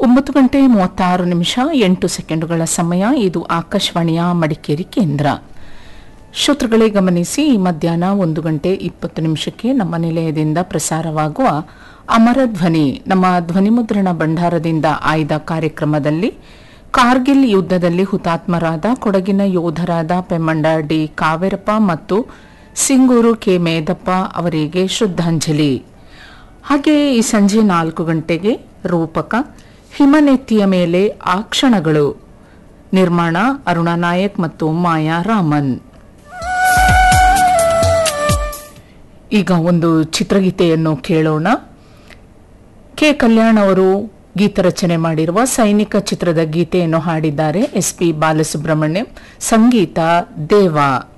ಒಂಬತ್ತು ಗಂಟೆ ಮೂವತ್ತಾರು ನಿಮಿಷ ಎಂಟು ಸೆಕೆಂಡುಗಳ ಸಮಯ ಇದು ಆಕಾಶವಾಣಿಯ ಮಡಿಕೇರಿ ಕೇಂದ್ರ ಶ್ರೋತೃಗಳೇ ಗಮನಿಸಿ ಈ ಮಧ್ಯಾಹ್ನ ಒಂದು ಗಂಟೆ ಇಪ್ಪತ್ತು ನಿಮಿಷಕ್ಕೆ ನಮ್ಮ ನಿಲಯದಿಂದ ಪ್ರಸಾರವಾಗುವ ಅಮರ ಧ್ವನಿ ನಮ್ಮ ಧ್ವನಿಮುದ್ರಣ ಭಂಡಾರದಿಂದ ಆಯ್ದ ಕಾರ್ಯಕ್ರಮದಲ್ಲಿ ಕಾರ್ಗಿಲ್ ಯುದ್ಧದಲ್ಲಿ ಹುತಾತ್ಮರಾದ ಕೊಡಗಿನ ಯೋಧರಾದ ಪೆಮ್ಮಂಡ ಡಿ ಕಾವೇರಪ್ಪ ಮತ್ತು ಸಿಂಗೂರು ಕೆ ಮೇದಪ್ಪ ಅವರಿಗೆ ಶ್ರದ್ಧಾಂಜಲಿ ಹಾಗೆ ಈ ಸಂಜೆ ನಾಲ್ಕು ಗಂಟೆಗೆ ರೂಪಕ ಹಿಮನೆತ್ತಿಯ ಮೇಲೆ ಆ ಕ್ಷಣಗಳು ನಿರ್ಮಾಣ ಅರುಣಾ ನಾಯಕ್ ಮತ್ತು ಮಾಯಾ ರಾಮನ್ ಈಗ ಒಂದು ಚಿತ್ರಗೀತೆಯನ್ನು ಕೇಳೋಣ ಕೆ ಕಲ್ಯಾಣ್ ಅವರು ಗೀತರಚನೆ ಮಾಡಿರುವ ಸೈನಿಕ ಚಿತ್ರದ ಗೀತೆಯನ್ನು ಹಾಡಿದ್ದಾರೆ ಎಸ್ ಪಿ ಬಾಲಸುಬ್ರಹ್ಮಣ್ಯಂ ಸಂಗೀತ ದೇವ